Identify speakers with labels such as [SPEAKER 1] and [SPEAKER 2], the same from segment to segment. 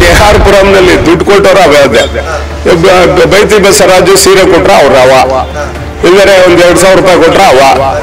[SPEAKER 1] K R ಪುರಂನಲ್ಲಿ ದುಡ್ಡು ಕೊಟ್ಟವ್ರು ಅವೇ ಅದೇ ಬ- ಬೈತಿ ಬಸವರಾಜು ಸೀರೆ ಕೊಟ್ರ ಅವ್ರ ಅವ ಇಲ್ಲರೆ ಒಂದ್ ಎರಡ್ ಸಾವಿರ ರೂಪಾಯಿ ಕೊಟ್ರ ಅವ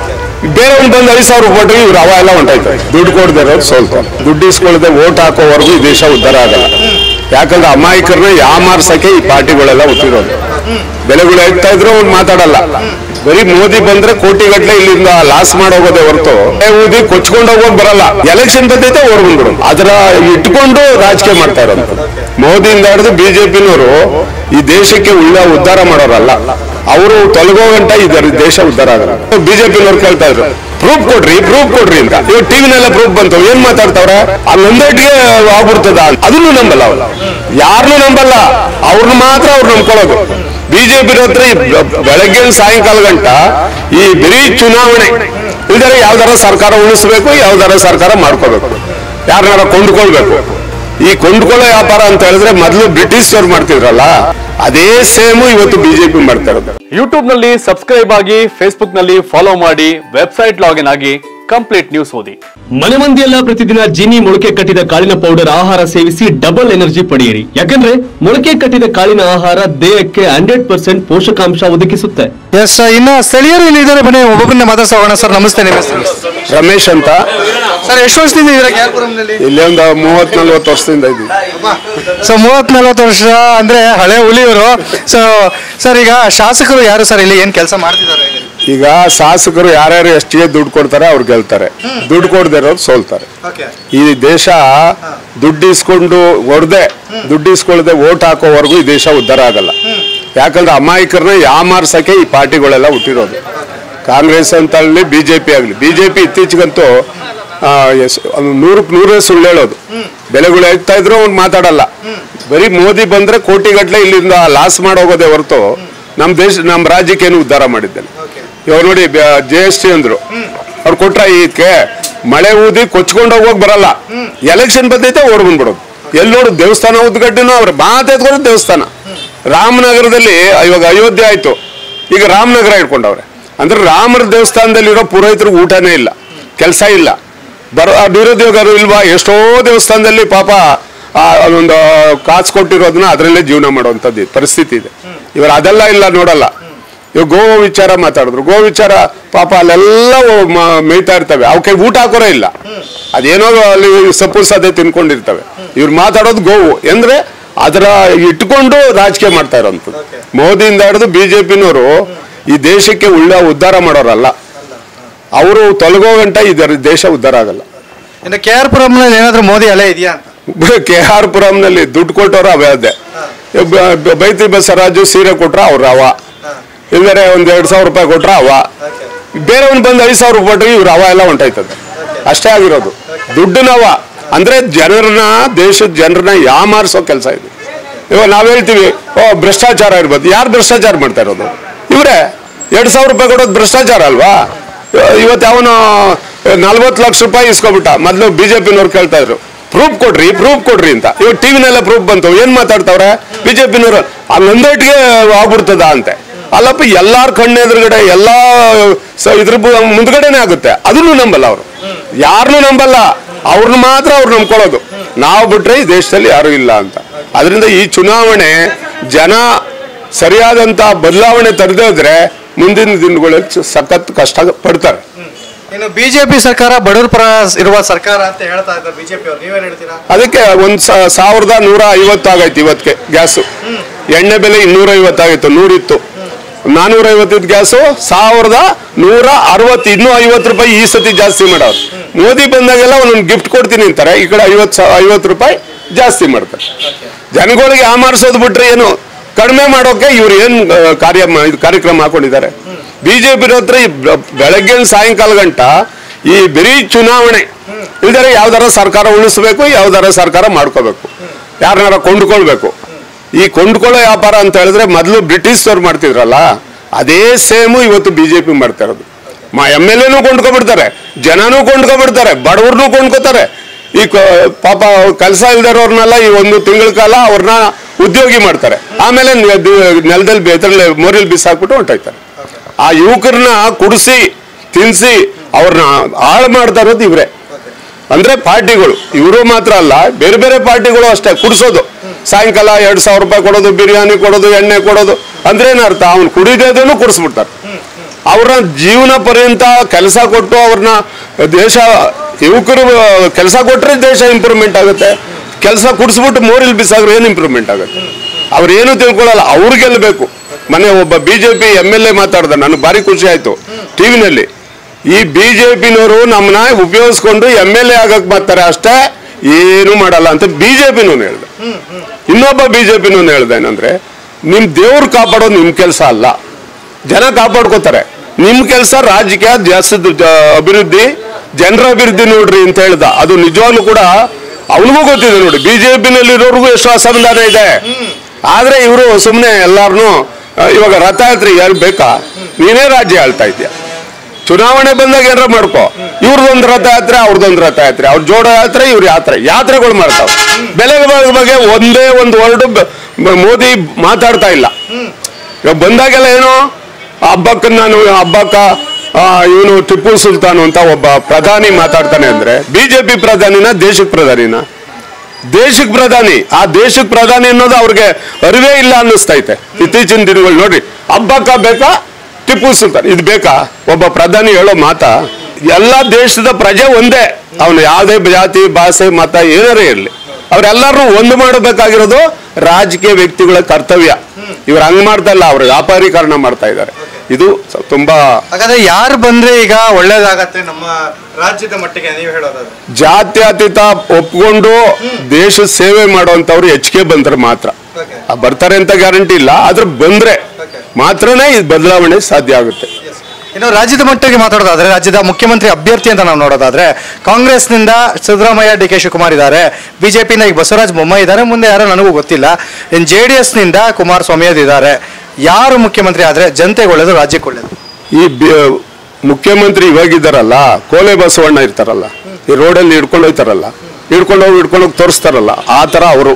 [SPEAKER 1] ಬೇರೆ ಒಂದ್ ಬಂದ್ ಐದ್ ಸಾವಿರ ಕೊಟ್ರೆ ಇವ್ರು ಅವ ಎಲ್ಲ ಹೊಂಟಾಯ್ತು ದುಡ್ಡು ಕೊಡದೆ ಇರೋದು ಸೋಲ್ತಾರೆ ದುಡ್ಡು ಇಸ್ಕೊಳ್ಳದೆ ಓಟ್ ಹಾಕೋವರೆಗೂ ಈ ದೇಶ ಉದ್ಧಾರ ಆಗಲ್ಲ ಯಾಕಂದ್ರೆ ಅಮಾಯಕರನ್ನ ಯಾಮಾರ್ಸಕ್ಕೆ ಈ ಪಾರ್ಟಿಗಳೆಲ್ಲ ಹುಟ್ಟಿರೋದು ಬೆಲೆಗಳು ಹೆಚ್ಚ್ತಾ ಇದ್ರು ಅವ್ರು ಮಾತಾಡಲ್ಲ ಬರೀ ಮೋದಿ ಬಂದ್ರೆ ಕೋಟಿಗಟ್ಲೆ ಇಲ್ಲಿಂದ ಲಾಸ್ ಮಾಡೋಗೋದೇ ಹೊರತು ಏ ಊದಿ ಕೊಚ್ಕೊಂಡು ಹೋಗೋಕ್ ಬರಲ್ಲ ಎಲೆಕ್ಷನ್ ಬಂದೈತೆ ಓಡ್ ಬಂದ್ಬಿಡು ಅದರ ಇಟ್ಕೊಂಡು ರಾಜಕೀಯ ಮಾಡ್ತಾ ಇರೋದು ಮೋದಿಯಿಂದ ಹಿಡಿದು ಬಿಜೆಪಿನವರು ಈ ದೇಶಕ್ಕೆ ಉಳ್ಳ ಉದ್ಧಾರ ಮಾಡೋರಲ್ಲ ಅವರು ತೊಲಗೋ ಗಂಟ ಇದರ ದೇಶ ಉದ್ಧಾರ ಆಗಲ್ಲ ಬಿಜೆಪಿನವ್ರು ಕೇಳ್ತಾ ಇದ್ರು ಪ್ರೂಫ್ ಕೊಡ್ರಿ ಪ್ರೂಫ್ ಕೊಡ್ರಿ ಅಂತ ಇವಾಗ ಟಿವಿನೆಲ್ಲ ಪ್ರೂಫ್ ಬಂತು ಏನ್ ಮಾತಾಡ್ತಾವ್ರೆ ಆ ನಂದೇಟ್ಗೆ ಆಗ್ಬಿಡ್ತದ ಅದನ್ನು ನಂಬಲ್ಲ ಅವ್ರು ಯಾರನ್ನೂ ನಂಬಲ್ಲ ಅವ್ರನ್ನ ಮಾತ್ರ ಅವ್ರು ನಂಬ್ಕೊಳ್ಳೋದು ಬಿಜೆಪಿ ಹತ್ರ ಈ ಬೆ- ಬೆಳಗ್ಗೆ ಸಾಯಂಕಾಲ ಗಂಟ ಈ ಬರೀ ಚುನಾವಣೆ ಇಲ್ದರೆ ಯಾವ್ದಾರ ಸರ್ಕಾರ ಉಳಿಸ್ಬೇಕು ಯಾವ್ದಾರ ಸರ್ಕಾರ ಮಾಡ್ಕೋಬೇಕು ಯಾರನ್ನಾರ ಕೊಂಡ್ಕೊಳ್ಬೇಕು ಈ ಕೊಂಡ್ಕೊಳ್ಳೋ ವ್ಯಾಪಾರ ಅಂತ ಹೇಳಿದ್ರೆ ಮೊದಲು ಬ್ರಿಟಿಷ್ ಅವ್ರು ಮಾಡ್ತಿದ್ರಲ್ಲ ಅದೇ ಸೇಮು ಇವತ್ತು ಬಿಜೆಪಿ ಮಾಡ್ತಾ ಇರೋದು
[SPEAKER 2] ಯೂಟ್ಯೂಬ್ ನಲ್ಲಿ ಸಬ್ಸ್ಕ್ರೈಬ್ ಆಗಿ ಫೇಸ್ಬುಕ್ ನಲ್ಲಿ ಫಾಲೋ ಮಾಡಿ ವೆಬ್ಸೈಟ್ ಲಾಗಿನ್ ಆಗಿ ಕಂಪ್ಲೀಟ್ ನ್ಯೂಸ್ ಓದಿ
[SPEAKER 3] ಮನೆ ಮಂದಿಯೆಲ್ಲ ಪ್ರತಿದಿನ ಜೀನಿ ಮೊಳಕೆ ಕಟ್ಟಿದ ಕಾಳಿನ ಪೌಡರ್ ಆಹಾರ ಸೇವಿಸಿ ಡಬಲ್ ಎನರ್ಜಿ ಪಡೆಯಿರಿ ಯಾಕಂದ್ರೆ ಮೊಳಕೆ ಕಟ್ಟಿದ ಕಾಳಿನ ಆಹಾರ ದೇಹಕ್ಕೆ ಹಂಡ್ರೆಡ್ ಪರ್ಸೆಂಟ್ ಪೋಷಕಾಂಶ ಒದಗಿಸುತ್ತೆ
[SPEAKER 4] ಎಸ್ ಇನ್ನು ಸ್ಥಳೀಯರು ಇಲ್ಲಿ ಇದ್ದಾರೆ ಬನ್ನಿ ಒಬ್ಬೊಬ್ಬರನ್ನ ಮಾತಾಡ್ಸೋಣ ಸರ್ ನಮಸ್ತೆ ನಿಮ್ಮ ಹೆಸರು
[SPEAKER 1] ರಮೇಶ್ ಅಂತ
[SPEAKER 4] ಸರ್ ಎಷ್ಟು ವರ್ಷದಿಂದ ಇದ್ದೀರಾ ಕ್ಯಾರ್ಪುರಂನಲ್ಲಿ
[SPEAKER 1] ಇಲ್ಲಿ ಒಂದು ಮೂವತ್ ನಲ್ವತ್ತು ವರ್ಷದಿಂದ ಇದ್ದೀವಿ
[SPEAKER 4] ಸೊ ಮೂವತ್ ನಲ್ವತ್ತು ವರ್ಷ ಅಂದ್ರೆ ಹಳೆ ಹುಲಿಯವರು ಸೊ ಸರ್ ಈಗ ಶಾಸಕರು ಯಾರು ಸರ್ ಇಲ್ಲಿ ಏನ್ ಕೆಲಸ ಮಾಡ್ತಿದ್ದಾರೆ
[SPEAKER 1] ಈಗ ಶಾಸಕರು ಯಾರ್ಯಾರು ಎಷ್ಟಿಗೆ ದುಡ್ಡು ಕೊಡ್ತಾರೆ ಅವ್ರು ಗೆಲ್ತಾರೆ ದುಡ್ಡು ಕೊಡದೆ ಇರೋರು ಸೋಲ್ತಾರೆ ಈ ದೇಶ ದುಡ್ಡು ಇಸ್ಕೊಂಡು ಹೊಡೆದೆ ದುಡ್ಡು ಇಸ್ಕೊಳ್ಳದೆ ಓಟ್ ಹಾಕೋವರೆಗೂ ಈ ದೇಶ ಉದ್ಧಾರ ಆಗಲ್ಲ ಯಾಕಂದ್ರೆ ಅಮಾಯಕರನ್ನ ಯಾಮಾರ್ಸಕ್ಕೆ ಈ ಪಾರ್ಟಿಗಳೆಲ್ಲ ಹುಟ್ಟಿರೋದು ಕಾಂಗ್ರೆಸ್ ಅಂತ ಆಗಲಿ ಬಿಜೆಪಿ ಆಗಲಿ ಬಿಜೆಪಿ ಇತ್ತೀಚೆಗಂತೂ ಆ, ಎಸ್- ಒಂದು ನೂರಕ್ಕೆ ನೂರೇ ಸುಳ್ಳು ಹೇಳೋದು ಬೆಲೆಗಳು ಹೆಚ್ಚ್ತಾ ಇದ್ರು ಅವ್ನು ಮಾತಾಡಲ್ಲ ಬರೀ ಮೋದಿ ಬಂದ್ರೆ ಕೋಟಿಗಟ್ಲೆ ಇಲ್ಲಿಂದ ಲಾಸ್ ಮಾಡೋಗೋದೇ ಹೊರತು ನಮ್ಮ ದೇಶ ನಮ್ಮ ರಾಜ್ಯಕ್ಕೆ ಏನು ಉದ್ಧಾರ ಮಾಡಿದ್ದೇನೆ ಇವಾಗ ನೋಡಿ ಜಿ ಎಸ್ ಟಿ ಅಂದ್ರು ಅವ್ರು ಕೊಟ್ರ ಇದಕ್ಕೆ ಮಳೆ ಊದಿ ಕೊಚ್ಕೊಂಡು ಹೋಗೋಕ್ ಬರಲ್ಲ ಎಲೆಕ್ಷನ್ ಬಂದೈತೆ ಓಡ್ ಬಂದ್ಬಿಡೋದು ಎಲ್ಲಿ ನೋಡು ದೇವಸ್ಥಾನ ಉದ್ಘಾಟನೆ ಅವ್ರ ಮಾತೆತ್ಕೊಂಡು ದೇವಸ್ಥಾನ ರಾಮನಗರದಲ್ಲಿ ಇವಾಗ ಅಯೋಧ್ಯೆ ಆಯ್ತು ಈಗ ರಾಮನಗರ ಇಟ್ಕೊಂಡವ್ರೆ ಅಂದ್ರೆ ರಾಮರ ದೇವಸ್ಥಾನದಲ್ಲಿರೋ ಪುರೋಹಿತರಿಗೆ ಊಟನೇ ಇಲ್ಲ ಕೆಲಸ ಇಲ್ಲ ಬರೋ ಆ ನಿರುದ್ಯೋಗರು ಇಲ್ವಾ ಎಷ್ಟೋ ದೇವಸ್ಥಾನದಲ್ಲಿ ಪಾಪ ಆ ಒಂದು ಕಾಸು ಕೊಟ್ಟಿರೋದನ್ನ ಅದರಲ್ಲೇ ಜೀವನ ಮಾಡುವಂಥದ್ದು ಪರಿಸ್ಥಿತಿ ಇದೆ ಇವರು ಅದೆಲ್ಲ ಇಲ್ಲ ನೋಡಲ್ಲ ಇವಾಗ ಗೋ ವಿಚಾರ ಮಾತಾಡಿದ್ರು ಗೋ ವಿಚಾರ ಪಾಪ ಅಲ್ಲೆಲ್ಲ ಮ- ಮೇಯ್ತಾ ಇರ್ತವೆ ಅವಕ್ಕೆ ಊಟ ಹಾಕೋರೇ ಇಲ್ಲ ಅದೇನೋ ಅಲ್ಲಿ ಸಪ್ಪು ಸದೆ ತಿನ್ಕೊಂಡಿರ್ತವೆ ಇವ್ರು ಮಾತಾಡೋದು ಗೋವು ಅಂದ್ರೆ ಅದರ ಇಟ್ಕೊಂಡು ರಾಜಕೀಯ ಮಾಡ್ತಾ ಇರೋಂಥದ್ದು ಮೋದಿಯಿಂದ ಹಿಡಿದು ಬಿಜೆಪಿನವರು ಈ ದೇಶಕ್ಕೆ ಉಳ್ಳ ಉದ್ಧಾರ ಮಾಡೋರಲ್ಲ ಅವರು ತೊಲಗೋ ಗಂಟ ಇದರ ದೇಶ ಉದ್ಧಾರ ಆಗಲ್ಲ
[SPEAKER 4] ಇನ್ನು ಕೆ ಆರ್ ಪುರಂನಲ್ಲಿ ಏನಾದ್ರು ಮೋದಿ ಅಲೆ ಇದೆಯಾ ಅಂತ
[SPEAKER 1] ಕೆ ಆರ್ ಪುರಂನಲ್ಲಿ ದುಡ್ಡು ಕೊಟ್ಟವ್ರು ಅವೇ ಅದೇ ಬ- ಬ- ಬೈತಿ ಬಸವರಾಜು ಸೀರೆ ಕೊಟ್ರ ಅವ್ರ ಅವ ಇಲ್ಲರೆ ಒಂದ್ ಎರಡ್ ಸಾವಿರ ರೂಪಾಯಿ ಕೊಟ್ರ ಅವ ಬೇರೆ ಒಂದ್ ಬಂದ್ ಐದ್ ಸಾವಿರ ಕೊಟ್ರೆ ಇವ್ರ ಅವ ಎಲ್ಲ ಹೊಂಟಾಯ್ತದೆ ಅಷ್ಟೇ ಆಗಿರೋದು ದುಡ್ಡನವ ಅಂದ್ರೆ ಜನರನ್ನ ದೇಶದ ಜನರನ್ನ ಯಾಮಾರಿಸೋ ಕೆಲಸ ಇದು ಇವಾಗ ನಾವ್ ಹೇಳ್ತೀವಿ ಓ ಭ್ರಷ್ಟಾಚಾರ ಇರ್ಬೋದು ಯಾರು ಭ್ರಷ್ಟಾಚಾರ ಮಾಡ್ತಾ ಇರೋದು ಇವ್ರೆ ಎರಡ್ ಸಾವಿರ ರೂಪಾಯಿ ಕೊಡೋದು ಭ್ರಷ್ಟಾಚಾರ ಅಲ್ವಾ ಇವತ್ತು ಅವನು ನಲ್ವತ್ತು ಲಕ್ಷ ರೂಪಾಯಿ ಇಸ್ಕೊಬಿಟ್ಟ ಮೊದಲು ಬಿಜೆಪಿನವ್ರು ಕೇಳ್ತಾ ಇದ್ರು ಪ್ರೂಫ್ ಕೊಡ್ರಿ ಪ್ರೂಫ್ ಕೊಡ್ರಿ ಅಂತ ಇವಾಗ ಟಿವಿನೆಲ್ಲ ಪ್ರೂಫ್ ಬಂತು ಏನ್ ಮಾತಾಡ್ತಾವ್ರೆ ಬಿಜೆಪಿನವರು ಆ ನಂದೇಟ್ಗೆ ಆಗ್ಬಿಡ್ತದ ಅಂತೆ ಅಲ್ಲಪ್ಪ ಎಲ್ಲಾರ ಕಣ್ಣೆದುರುಗಡೆ ಎಲ್ಲಾ ಸ- ಇದ್ರ ಬು- ಮುಂದ್ಗಡೆನೆ ಆಗುತ್ತೆ ಅದನ್ನು ನಂಬಲ್ಲ ಅವರು ಯಾರನ್ನೂ ನಂಬಲ್ಲ ಅವ್ರನ್ನ ಮಾತ್ರ ಅವ್ರು ನಂಬ್ಕೊಳ್ಳೋದು ನಾವು ಬಿಟ್ರೆ ಈ ದೇಶದಲ್ಲಿ ಯಾರು ಇಲ್ಲ ಅಂತ ಅದರಿಂದ ಈ ಚುನಾವಣೆ ಜನ ಸರಿಯಾದಂತ ಬದಲಾವಣೆ ತರದೇ ಇದ್ರೆ ಮುಂದಿನ ದಿನಗಳಲ್ಲಿ ಚ- ಸಖತ್ ಕಷ್ಟ ಪಡ್ತಾರೆ
[SPEAKER 4] ಇನ್ನು ಬಿಜೆಪಿ ಸರ್ಕಾರ ಬಡವರ ಪರ ಇರುವ ಸರ್ಕಾರ ಅಂತ ಹೇಳ್ತಾ ಇದ್ದಾರೆ ಬಿಜೆಪಿ ಅವ್ರು ನೀವೇನ್ ಹೇಳ್ತೀರಾ
[SPEAKER 1] ಅದಕ್ಕೆ ಒಂದ್ ಸ- ಸಾವಿರದ ನೂರ ಐವತ್ತು ಆಗೈತೆ ಇವತ್ತಿಗೆ ಗ್ಯಾಸು ಎಣ್ಣೆ ಬೆಲೆ ಇನ್ನೂರ ಐವತ್ತಾಗಿತ್ತು ನೂರಿತ್ತು ನಾನೂರ ಐವತ್ತಿದ್ದು ಗ್ಯಾಸು ಸಾವಿರದ ನೂರ ಅರವತ್ತು ಇನ್ನೂ ಐವತ್ತು ರೂಪಾಯಿ ಈ ಸತಿ ಜಾಸ್ತಿ ಮಾಡೋರು ಮೋದಿ ಬಂದಾಗೆಲ್ಲ ಒಂದೊಂದು ಗಿಫ್ಟ್ ಕೊಡ್ತೀನಿ ಅಂತಾರೆ ಈ ಕಡೆ ಐವತ್ತು ಐವತ್ತು ರೂಪಾಯಿ ಜಾಸ್ತಿ ಮಾಡ್ತಾರೆ ಜನಗಳಿಗೆ ಆಮಾರಿಸೋದು ಬಿಟ್ರೆ ಏನು ಕಡಿಮೆ ಮಾಡೋಕೆ ಇವ್ರು ಏನ್ ಆ, ಕಾರ್ಯ ಮಾ- ಇದು ಕಾರ್ಯಕ್ರಮ ಹಾಕೊಂಡಿದ್ದಾರೆ ಬಿಜೆಪಿ ಹತ್ರ ಈ ಬೆ- ಬೆಳಗ್ಗೆ ಸಾಯಂಕಾಲ ಗಂಟ ಈ ಬರೀ ಚುನಾವಣೆ ಇಲ್ದರೆ ಯಾವ್ದಾರ ಸರ್ಕಾರ ಉಳಿಸ್ಬೇಕು ಯಾವ್ದಾರ ಸರ್ಕಾರ ಮಾಡ್ಕೋಬೇಕು ಯಾರನ್ನಾರ ಕೊಂಡ್ಕೊಳ್ಬೇಕು ಈ ಕೊಂಡ್ಕೊಳ್ಳೋ ವ್ಯಾಪಾರ ಅಂತ ಹೇಳಿದ್ರೆ ಮೊದಲು ಬ್ರಿಟಿಷ್ ಅವ್ರು ಮಾಡ್ತಿದ್ರಲ್ಲ ಅದೇ ಸೇಮು ಇವತ್ತು ಬಿಜೆಪಿ ಮಾಡ್ತಾ ಇರೋದು ಮಾ ಎಮ್ ಎಲ್ ಎನೂ ಕೊಂಡ್ಕೊಬಿಡ್ತಾರೆ ಜನನೂ ಕೊಂಡ್ಕೊಬಿಡ್ತಾರೆ ಬಡವ್ರನ್ನೂ ಕೊಂಡ್ಕೋತಾರೆ ಈ ಕ- ಪಾಪ ಕೆಲಸ ಇಲ್ದಿರೋರ್ನೆಲ್ಲ ಈ ಒಂದು ತಿಂಗಳ ಕಾಲ ಅವ್ರನ್ನ ಉದ್ಯೋಗಿ ಮಾಡ್ತಾರೆ ಆಮೇಲೆ ನೆ- ದಿ- ನೆಲದಲ್ಲಿ ಬೆತ್ತರಲ್ಲಿ ಮೋರಿಲ್ ಬಿಸಾಕ್ಬಿಟ್ಟು ಹೊಂಟೋಯ್ತಾರೆ ಆ ಯುವಕರನ್ನ ಕುಡಿಸಿ ತಿನ್ಸಿ ಅವ್ರನ್ನ ಹಾಳು ಮಾಡ್ತಾ ಇರೋದು ಇವ್ರೆ ಅಂದ್ರೆ ಪಾರ್ಟಿಗಳು ಇವರು ಮಾತ್ರ ಅಲ್ಲ ಬೇರೆ ಬೇರೆ ಪಾರ್ಟಿಗಳು ಅಷ್ಟೇ ಕುಡಿಸೋದು ಸಾಯಂಕಾಲ ಎರಡ್ ಸಾವಿರ ರೂಪಾಯಿ ಕೊಡೋದು ಬಿರಿಯಾನಿ ಕೊಡೋದು ಎಣ್ಣೆ ಕೊಡೋದು ಅಂದ್ರೆ ಏನರ್ಥ ಅವ್ನು ಕುಡಿದೇದನ್ನು ಕುಡಿಸ್ಬಿಡ್ತಾರೆ ಅವ್ರನ್ನ ಜೀವನ ಪರ್ಯಂತ ಕೆಲಸ ಕೊಟ್ಟು ಅವ್ರನ್ನ ದೇಶ ಯುವಕರು ಕೆಲಸ ಕೊಟ್ರೆ ದೇಶ ಇಂಪ್ರೂವ್ಮೆಂಟ್ ಆಗುತ್ತೆ ಕೆಲಸ ಕುಡಿಸ್ಬಿಟ್ಟು ಮೋರಿಲ್ ಬಿಸಾಗ್ರೆ ಏನು ಇಂಪ್ರೂವ್ಮೆಂಟ್ ಆಗುತ್ತೆ ಅವ್ರೇನು ತಿಳ್ಕೊಳ್ಳಲ್ಲ ಅವ್ರು ಗೆಲ್ಲಬೇಕು ಮನೆ ಒಬ್ಬ ಬಿಜೆಪಿ ಎಮ್ ಎಲ್ ಎ ಮಾತಾಡ್ದ ನನಗೆ ಭಾರಿ ಖುಷಿ ಆಯ್ತು ಟಿವಿನಲ್ಲಿ ಈ ಬಿಜೆಪಿನವರು ನಮ್ಮನ್ನ ಉಪಯೋಗಿಸ್ಕೊಂಡು ಎಮ್ ಎಲ್ ಎ ಆಗಕ್ ಬರ್ತಾರೆ ಅಷ್ಟೇ ಏನು ಮಾಡಲ್ಲ ಅಂತ ಬಿಜೆಪಿನೂ ಹೇಳ್ದ ಇನ್ನೊಬ್ಬ ಬಿಜೆಪಿನೂ ಹೇಳ್ದ ಏನಂದ್ರೆ ನಿಮ್ ದೇವ್ರು ಕಾಪಾಡೋದು ನಿಮ್ ಕೆಲಸ ಅಲ್ಲ ಜನ ಕಾಪಾಡ್ಕೋತಾರೆ ನಿಮ್ ಕೆಲಸ ರಾಜಕೀಯ ಜಾಸ್ತಿ ಅಭಿವೃದ್ಧಿ ಜನರ ಅಭಿವೃದ್ಧಿ ನೋಡ್ರಿ ಅಂತ ಹೇಳ್ದ ಅದು ನಿಜವಾಗ್ಲೂ ಕೂಡ ಅವನಿಗೂ ಗೊತ್ತಿದೆ ನೋಡಿ ಬಿಜೆಪಿನಲ್ಲಿರೋರ್ಗೂ ಎಷ್ಟು ಅಸಮಾಧಾನ ಇದೆ ಆದ್ರೆ ಇವರು ಸುಮ್ಮನೆ ಎಲ್ಲಾರನು ಇವಾಗ ರಥಯಾತ್ರೆ ಯಾರು ಬೇಕಾ ನೀನೇ ರಾಜ್ಯ ಆಳ್ತಾ ಇದೆಯಾ ಚುನಾವಣೆ ಬಂದಾಗ ಏನಾರ ಮಾಡ್ಕೋ ಇವ್ರದೊಂದು ರಥಯಾತ್ರೆ ಅವ್ರದೊಂದು ರಥಯಾತ್ರೆ ಅವ್ರ ಜೋಡ ಯಾತ್ರೆ ಇವ್ರ ಯಾತ್ರೆ ಯಾತ್ರೆಗಳು ಮಾಡ್ತಾವ ಬೆಲೆಗಳ ಬಗ್ಗೆ ಒಂದೇ ಒಂದು ವರ್ಡ್ ಮೋದಿ ಮಾತಾಡ್ತಾ ಇಲ್ಲ ಇವಾಗ ಬಂದಾಗೆಲ್ಲ ಏನು ಹಬ್ಬಕ್ಕ ನಾನು ಹಬ್ಬಕ್ಕ ಇವನು ಟಿಪ್ಪು ಸುಲ್ತಾನ್ ಅಂತ ಒಬ್ಬ ಪ್ರಧಾನಿ ಮಾತಾಡ್ತಾನೆ ಅಂದ್ರೆ ಬಿಜೆಪಿ ಪ್ರಧಾನಿನ ದೇಶಕ್ಕೆ ಪ್ರಧಾನಿನ ದೇಶಕ್ಕೆ ಪ್ರಧಾನಿ ಆ ದೇಶಕ್ಕೆ ಪ್ರಧಾನಿ ಅನ್ನೋದು ಅವ್ರಿಗೆ ಅರಿವೇ ಇಲ್ಲ ಅನ್ನಿಸ್ತೈತೆ ಇತ್ತೀಚಿನ ದಿನಗಳು ನೋಡ್ರಿ ಹಬ್ಬಕ್ಕ ಬೇಕಾ ಟಿಪ್ಪು ಸುಲ್ತಾನ್ ಇದು ಬೇಕಾ ಒಬ್ಬ ಪ್ರಧಾನಿ ಹೇಳೋ ಮಾತಾ ಎಲ್ಲ ದೇಶದ ಪ್ರಜೆ ಒಂದೇ ಅವನು ಯಾವುದೇ ಜಾತಿ ಭಾಷೆ ಮತ ಏನಾರೇ ಇರಲಿ ಅವರೆಲ್ಲರೂ ಒಂದು ಮಾಡಬೇಕಾಗಿರೋದು ರಾಜಕೀಯ ವ್ಯಕ್ತಿಗಳ ಕರ್ತವ್ಯ ಇವ್ರು ಹಂಗ್ ಮಾಡ್ತಾ ಇಲ್ಲ ಅವ್ರು ವ್ಯಾಪಾರೀಕರಣ ಮಾಡ್ತಾ ಇದ್ದಾರೆ ಇದು ಸ- ತುಂಬಾ
[SPEAKER 4] ಹಾಗಾದ್ರೆ ಯಾರು ಬಂದ್ರೆ ಈಗ ಒಳ್ಳೇದಾಗತ್ತೆ ನಮ್ಮ ರಾಜ್ಯದ ಮಟ್ಟಿಗೆ ನೀವು ಹೇಳೋದಾದ್ರೆ
[SPEAKER 1] ಜಾತ್ಯತೀತ ಒಪ್ಕೊಂಡು ದೇಶದ ಸೇವೆ ಮಾಡುವಂತವ್ರು ಹೆಚ್ಚಿಗೆ ಬಂದ್ರೆ ಮಾತ್ರ
[SPEAKER 4] Okay.
[SPEAKER 1] ಆ ಬರ್ತಾರೆ ಅಂತ ಗ್ಯಾರಂಟಿ ಇಲ್ಲ ಆದ್ರೆ ಬಂದ್ರೆ
[SPEAKER 4] Okay.
[SPEAKER 1] ಮಾತ್ರನೇ ಇದು ಬದಲಾವಣೆ ಸಾಧ್ಯ ಆಗುತ್ತೆ
[SPEAKER 4] ಇನ್ನು ರಾಜ್ಯದ ಮಟ್ಟಿಗೆ ಮಾತಾಡೋದಾದ್ರೆ ರಾಜ್ಯದ ಮುಖ್ಯಮಂತ್ರಿ ಅಭ್ಯರ್ಥಿ ಅಂತ ನಾವು ನೋಡೋದಾದ್ರೆ ಕಾಂಗ್ರೆಸ್ನಿಂದ ಸಿದ್ದರಾಮಯ್ಯ ಡಿ ಕೆ ಶಿವಕುಮಾರ್ ಇದ್ದಾರೆ ಬಿಜೆಪಿಯಿಂದ ಈಗ ಬಸವರಾಜ ಬೊಮ್ಮಾಯಿ ಇದ್ದಾರೆ ಮುಂದೆ ಯಾರೋ ನನಗೂ ಗೊತ್ತಿಲ್ಲ ಇನ್ನು ಜೆ ಡಿ ಎಸ್ನಿಂದ ಕುಮಾರಸ್ವಾಮಿ ಇದ್ದಾರೆ ಯಾರು ಮುಖ್ಯಮಂತ್ರಿ ಆದ್ರೆ ಜನತೆಗೆ ಒಳ್ಳೇದು ರಾಜ್ಯಕ್ಕೆ ಒಳ್ಳೇದು
[SPEAKER 1] ಈ ಬಿ- ಮುಖ್ಯಮಂತ್ರಿ ಇವಾಗಿದ್ದಾರಲ್ಲ ಕೋಲೆ ಬಸವಣ್ಣ ಇರ್ತಾರಲ್ಲ ಈ ರೋಡಲ್ಲಿ ಹಿಡ್ಕೊಂಡು ಹೋಗ್ತಾರಲ್ಲ ಹಿಡ್ಕೊಂಡು ಹೋಗಿ ಹಿಡ್ಕೊಂಡು ಹೋಗಿ ತೋರಿಸ್ತಾರಲ್ಲ ಆ ತರ ಅವರು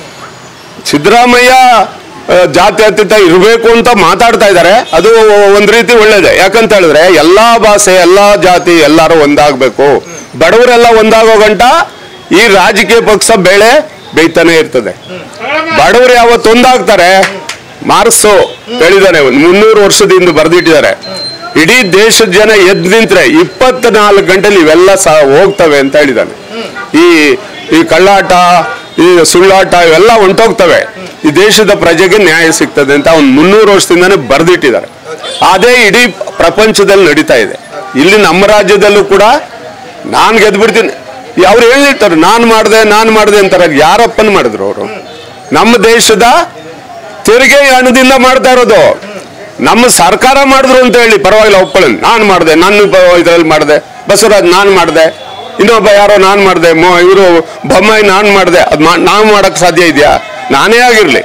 [SPEAKER 1] ಸಿದ್ದರಾಮಯ್ಯ ಆ, ಜಾತ್ಯತೀತ ಇರಬೇಕು ಅಂತ ಮಾತಾಡ್ತಾ ಇದ್ದಾರೆ ಅದು ಒಂದ್ ರೀತಿ ಒಳ್ಳೇದೆ ಯಾಕಂತ ಹೇಳಿದ್ರೆ ಎಲ್ಲಾ ಭಾಷೆ ಎಲ್ಲಾ ಜಾತಿ ಎಲ್ಲಾರು ಒಂದಾಗ್ಬೇಕು ಬಡವರೆಲ್ಲ ಒಂದಾಗೋ ಗಂಟ ಈ ರಾಜಕೀಯ ಪಕ್ಷ ಬೆಳೆ ಬೇಯ್ತಾನೆ ಇರ್ತದೆ ಬಡವರು ಯಾವತ್ತು ಒಂದಾಗ್ತಾರೆ ಮಾರ್ಕ್ಸು ಹೇಳಿದಾನೆ ಒಂದು ಮುನ್ನೂರು ವರ್ಷದಿಂದ ಬರೆದಿಟ್ಟಿದ್ದಾರೆ ಇಡೀ ದೇಶದ ಜನ ಎದ್ದು ನಿಂತ್ರೆ ಇಪ್ಪತ್ನಾಲ್ಕು ಗಂಟೆಲಿ ಇವೆಲ್ಲ ಸಹ ಹೋಗ್ತವೆ ಅಂತ ಹೇಳಿದಾನೆ ಈ ಈ ಕಳ್ಳಾಟ ಈ ಸುಳ್ಳಾಟ ಇವೆಲ್ಲ ಹೊಂಟೋಗ್ತವೆ ಈ ದೇಶದ ಪ್ರಜೆಗೆ ನ್ಯಾಯ ಸಿಗ್ತದೆ ಅಂತ ಅವ್ನು ಮುನ್ನೂರು ವರ್ಷದಿಂದಾನೇ ಬರೆದಿಟ್ಟಿದ್ದಾರೆ ಅದೇ ಇಡೀ ಪ್ರಪಂಚದಲ್ಲಿ ನಡೀತಾ ಇದೆ ಇಲ್ಲಿ ನಮ್ಮ ರಾಜ್ಯದಲ್ಲೂ ಕೂಡ ನಾನು ಗೆದ್ಬಿಡ್ತೀನಿ ಅವ್ರು ಹೇಳಿರ್ತಾರೆ ನಾನು ಮಾಡಿದೆ ನಾನು ಮಾಡಿದೆ ಅಂತಾರೆ ಯಾರಪ್ಪನ್ ಮಾಡಿದ್ರು ಅವರು ನಮ್ಮ ದೇಶದ ತೆರಿಗೆ ಹಣದಿಂದ ಮಾಡ್ತಾ ಇರೋದು ನಮ್ಮ ಸರ್ಕಾರ ಮಾಡಿದ್ರು ಅಂತ ಹೇಳಿ ಪರವಾಗಿಲ್ಲ ಒಪ್ಕೊಳ್ಳಿ ನಾನು ಮಾಡಿದೆ ನಾನು ಇದರಲ್ಲಿ ಮಾಡಿದೆ ಬಸವರಾಜ್ ನಾನು ಮಾಡಿದೆ ಇನ್ನೊಬ್ಬ ಯಾರೋ ನಾನು ಮಾಡಿದೆ ಇವರು ಬೊಮ್ಮಾಯಿ ನಾನು ಮಾಡಿದೆ ಅದು ನಾವು ಮಾಡಕ್ ಸಾಧ್ಯ ಇದೆಯಾ ನಾನೇ ಆಗಿರ್ಲಿ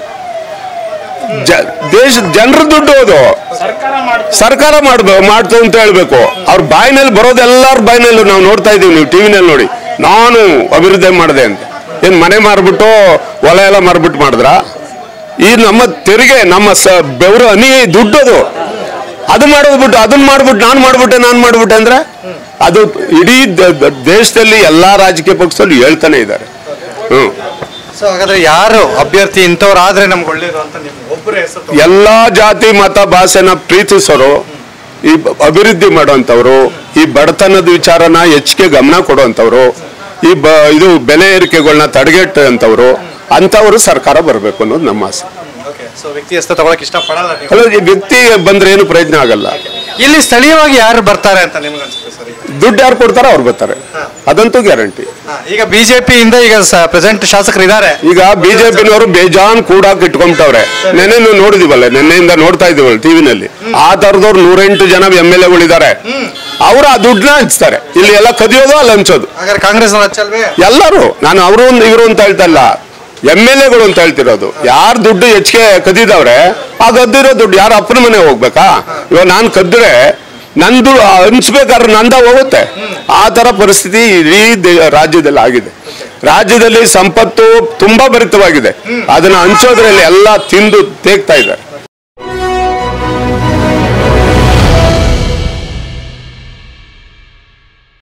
[SPEAKER 1] ಜ- ದೇಶದ ಜನರ ದುಡ್ಡು ಅದು ಸರ್ಕಾರ ಮಾಡ್ಬೇಕು ಮಾಡ್ತು ಅಂತ ಹೇಳ್ಬೇಕು ಅವ್ರ ಬಾಯಿನಲ್ಲಿ ಬರೋದು ಎಲ್ಲಾರ ಬಾಯಿನಲ್ಲೂ ನಾವು ನೋಡ್ತಾ ಇದೀವಿ ನೀವು ಟಿವಿನಲ್ಲಿ ನೋಡಿ ನಾನು ಅಭಿವೃದ್ಧಿ ಮಾಡಿದೆ ಅಂತ ಏನ್ ಮನೆ ಮಾರ್ಬಿಟ್ಟು ಹೊಲ ಎಲ್ಲ ಮಾರ್ಬಿಟ್ಟು ಮಾಡಿದ್ರ ಈ ನಮ್ಮ ತೆರಿಗೆ ನಮ್ಮ ಸ ಬೆವರು ಹನಿ ದುಡ್ಡು ಅದು ಅದು ಮಾಡೋದು ಬಿಟ್ಟು ಅದನ್ನ ಮಾಡ್ಬಿಟ್ಟು ನಾನು ಮಾಡ್ಬಿಟ್ಟೆ ನಾನು ಮಾಡ್ಬಿಟ್ಟೆ ಅಂದ್ರೆ ಅದು ಇಡೀ ದ- ದ- ದೇಶದಲ್ಲಿ ಎಲ್ಲಾ ರಾಜಕೀಯ ಪಕ್ಷದಲ್ಲೂ ಹೇಳ್ತಾನೆ ಇದ್ದಾರೆ ಹ್ಮ್
[SPEAKER 4] ಸೊ ಹಾಗಾದ್ರೆ ಯಾರು ಅಭ್ಯರ್ಥಿ ಇಂಥವ್ರು ಆದ್ರೆ ನಮ್ಗೆ ಒಳ್ಳೇದು ಅಂತ ನಿಮ್ಗೆ ಒಬ್ಬರ ಹೆಸರು
[SPEAKER 1] ಎಲ್ಲಾ ಜಾತಿ ಮತ ಭಾಷೆನ ಪ್ರೀತಿಸೋರು ಈ ಬ- ಅಭಿವೃದ್ಧಿ ಮಾಡುವಂತವ್ರು ಈ ಬಡತನದ ವಿಚಾರನ ಹೆಚ್ಚಿಗೆ ಗಮನ ಕೊಡುವಂತವ್ರು ಈ ಬ ಇದು ಬೆಲೆ ಏರಿಕೆಗಳನ್ನ ತಡೆಗಟ್ಟುವಂತವ್ರು ಅಂತವರು ಸರ್ಕಾರ ಬರಬೇಕು ಅನ್ನೋದು ನಮ್ಮ ಆಸೆ
[SPEAKER 4] ಓಕೆ ಸೊ ವ್ಯಕ್ತಿ ಹೆಸರು ತಗೊಳಕ್ ಇಷ್ಟಪಡಲ್ಲ ನೀವು
[SPEAKER 1] ಅಲ್ಲ ಈ ವ್ಯಕ್ತಿ ಬಂದ್ರೆ ಏನು ಪ್ರಯೋಜನ ಆಗಲ್ಲ
[SPEAKER 4] ಇಲ್ಲಿ ಸ್ಥಳೀಯವಾಗಿ ಯಾರು ಬರ್ತಾರೆ ಅಂತ ನಿಮ್ಗೆ ಅನ್ಸುತ್ತೆ ಸರ್ ಈಗ?
[SPEAKER 1] ದುಡ್ಡು ಯಾರು ಕೊಡ್ತಾರೋ ಅವ್ರು ಬರ್ತಾರೆ ಅದಂತೂ ಗ್ಯಾರಂಟಿ
[SPEAKER 4] ಹಾ, ಈಗ ಬಿಜೆಪಿಯಿಂದ ಈಗ ಪ್ರೆಸೆಂಟ್ ಶಾಸಕರು ಇದ್ದಾರೆ
[SPEAKER 1] ಈಗ ಬಿಜೆಪಿನವರು ಬೇಜಾನ್ ಕೂಡಾಕ್ ಇಟ್ಕೊಂಬಿಟ್ಟವ್ರೆ ನೆನ್ನೆ ನೀವು ನೋಡಿದಿವಲ್ಲ ನಿನ್ನೆಯಿಂದ ನೋಡ್ತಾ ಇದೀವಲ್ಲ ಟಿವಿನಲ್ಲಿ ಆ ತರದವ್ರು ನೂರೆಂಟು ಜನ ಎಮ್ ಎಲ್ ಎಗಳಿದ್ದಾರೆ ಅವ್ರು ಆ ದುಡ್ಡನ್ನ ಹಂಚ್ತಾರೆ ಇಲ್ಲಿ ಎಲ್ಲ ಕದಿಯೋದು ಅಲ್ಲಿ ಹಂಚೋದು
[SPEAKER 4] ಹಾಗಾದ್ರೆ ಕಾಂಗ್ರೆಸ್ ಹಚ್ಚಲ್ವೇ
[SPEAKER 1] ಎಲ್ಲರೂ ನಾನು ಅವರು ಇವರು ಅಂತ ಹೇಳ್ತಾ ಇಲ್ಲ ಎಮ್ ಎಲ್ ಎಗಳು ಅಂತ ಹೇಳ್ತಿರೋದು ಯಾರು ದುಡ್ಡು ಹೆಚ್ಚಿಗೆ ಕದ್ದಿದವ್ರೆ ಆ ಕದ್ದಿರೋ ದುಡ್ಡು ಯಾರು ಅಪ್ಪನ ಮನೆ ಹೋಗ್ಬೇಕಾ ಇವಾಗ ನಾನು ಕದ್ದರೆ ನಂದು ಹಂಚ್ಬೇಕಾದ್ರೆ ನಂದ ಹೋಗುತ್ತೆ ಆ ತರ ಪರಿಸ್ಥಿತಿ ಇಡೀ ದೇ- ರಾಜ್ಯದಲ್ಲಿ ಆಗಿದೆ ರಾಜ್ಯದಲ್ಲಿ ಸಂಪತ್ತು ತುಂಬಾ ಭರಿತವಾಗಿದೆ ಅದನ್ನ ಹಂಚೋದ್ರಲ್ಲಿ ಎಲ್ಲ ತಿಂದು ತೇಗ್ತಾ ಇದ್ದಾರೆ